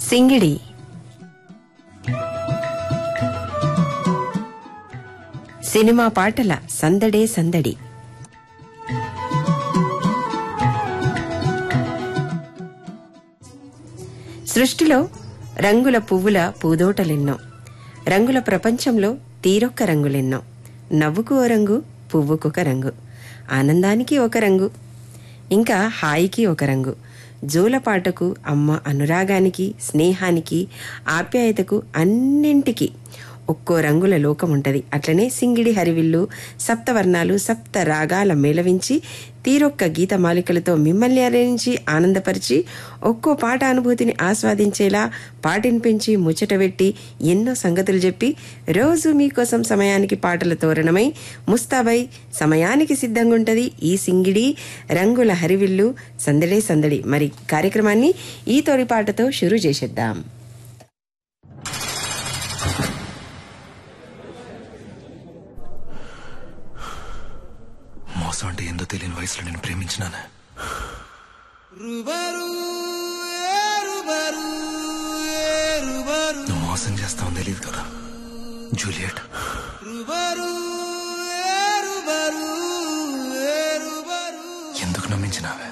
సింగిడి సినిమా పాటల సందడే సందడి సృష్టిలో రంగుల పువ్వుల పూదోటలెన్నో రంగుల ప్రపంచంలో తీరొక్క రంగులెన్నో నవ్వుకు ఓ రంగు పువ్వుకొక రంగు ఆనందానికి ఒక రంగు ఇంకా హాయికి ఒక రంగు జోలపాటకు అమ్మ అనురాగానికి స్నేహానికి ఆప్యాయతకు అన్నింటికి ఒక్కో రంగుల లోకం ఉంటది అట్లనే సింగిడి హరివిల్లు సప్తవర్ణాలు సప్త రాగాల మేళవించి తీరొక్క గీత మాలికలతో మిమ్మల్ని అరేంచి ఆనందపరిచి ఒక్కో పాట అనుభూతిని ఆస్వాదించేలా పాటినిపించి ముచ్చటబెట్టి ఎన్నో సంగతులు చెప్పి రోజు మీకోసం సమయానికి పాటల తోరణమై ముస్తాబై సమయానికి సిద్ధంగా ఉంటది ఈ సింగిడి రంగుల హరివిల్లు సందడే సందడి మరి కార్యక్రమాన్ని ఈ తొలి పాటతో షురూ చేసేద్దాం మోసం అంటే ఏందో తెలియని వయసులో నేను ప్రేమించినాను నువ్వు మోసం చేస్తావు తెలియదు కదా జూలియట్ ఎందుకు నమ్మించినావే